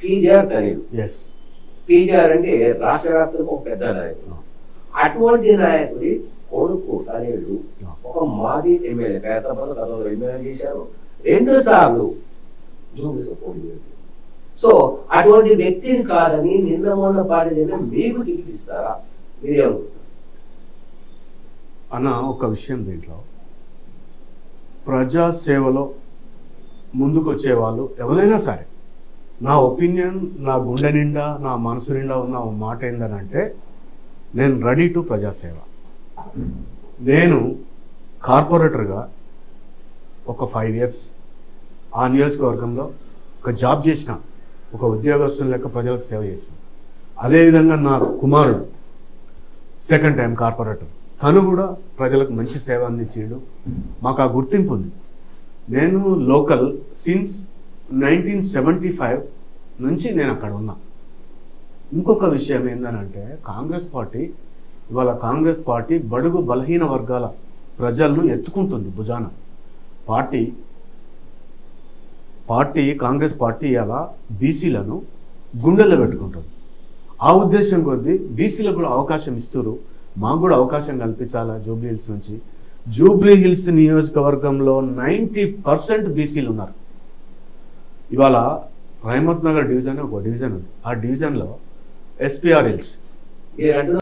PGR తనయుడు yes PGR అంటే రాష్ట్ర వ్యాప్తంగా ఒక పెద్ద నాయకుడు అటువంటి నాయకుడి కొడుకు తనయుడు ఒక మాజీ ఎమ్మెల్యే ఖైరతాబాద్ గతంలో ఎమ్మెల్యే చేశారు రెండు సార్లు జూబ్లీస్ పోటీ చేశారు. సో అటువంటి వ్యక్తిని కాదని నిన్న మొన్న పార్టీ చేయడం మీకు టికెట్ ఇస్తారా మీరేమనుకుంటారు అన్న ఒక విషయం దీంట్లో ప్రజా సేవలో ముందుకు వచ్చే వాళ్ళు ఎవరైనా సరే నా ఒపీనియన్ నా గుండె నిండా నా మనసు నిండా ఉన్న ఒక మాట ఏంటనంటే నేను రెడీ టు ప్రజాసేవ నేను కార్పొరేటర్గా ఒక ఫైవ్ ఇయర్స్ ఆ నియోజకవర్గంలో ఒక జాబ్ చేసిన ఒక ఉద్యోగస్తుని లెక్క ప్రజలకు సేవ చేసిన అదేవిధంగా నా కుమారుడు సెకండ్ టైం కార్పొరేటర్ తను కూడా ప్రజలకు మంచి సేవ అందించాడు మాకు ఆ గుర్తింపు ఉంది నేను local since nineteen seventy five నుంచి నేను అక్కడ ఉన్నా ఇంకొక విషయం ఏంటంటే కాంగ్రెస్ పార్టీ ఇవాళ కాంగ్రెస్ పార్టీ బడుగు బలహీన వర్గాల ప్రజలను ఎత్తుకుంటుంది భుజాన పార్టీ పార్టీ కాంగ్రెస్ పార్టీ ఇలా బీసీలను గుండెల్లో పెట్టుకుంటుంది ఆ ఉద్దేశం కొద్దీ బీసీలకు కూడా అవకాశం ఇస్తారు మాకు కూడా అవకాశం కల్పించాలా జూబ్లీ హిల్స్ నుంచి జూబ్లీ హిల్స్ నియోజకవర్గంలో నైంటీ పర్సెంట్ బీసీలు ఉన్నారు ఇవాళ రహమత్ నగర్ డివిజన్ ఒక డివిజన్ ఉంది ఆ డివిజన్లో ఎస్పీఆర్ హిల్స్ మీరు అంటున్న